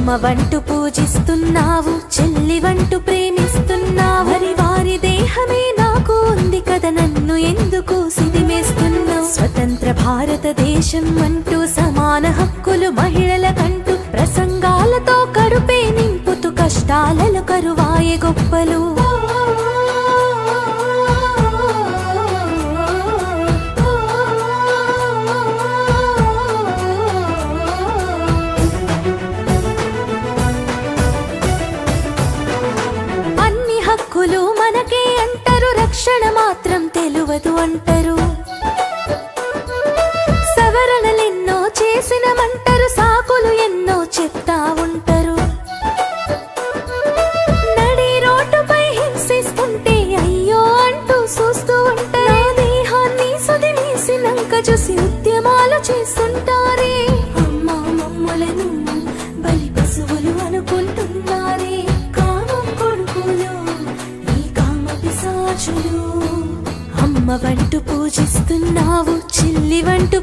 అమ్మ వంటూ పూజిస్తున్నావు చెల్లి వంటూ ప్రేమిస్తున్నావు మరి వారి దేహమే నాకు ఉంది కదా నన్ను ఎందుకు సిదిమేస్తున్నావు స్వతంత్ర భారతదేశం అంటూ సమాన హక్కులు మహిళలకంటూ ప్రసంగాలతో కడుపే నింపుతూ కష్టాలలో కరువాయే గొప్పలు అన్ని హక్కులు మనకే అంటారు రక్షణ మాత్రం తెలువదు అంటారు సవరణలెన్నో చేసినమంటారు సాకులు ఎన్నో చెప్తా ఉంటారు నడి రోడ్డుపై హింసిస్తుంటే అయ్యో అంటూ చూస్తూ ఉంటారు నా దేహాన్ని సుదిమేసినాక చూసి ఉద్యమాలు చేస్తుంటారే అమ్మా మమ్మలను బలి పశువులు అనుకుంటున్నారే కామం కొడుకులు ఈ కామ పిశాచులు అమ్మ వంటూ పూజిస్తున్నావు చిల్లి వంటూ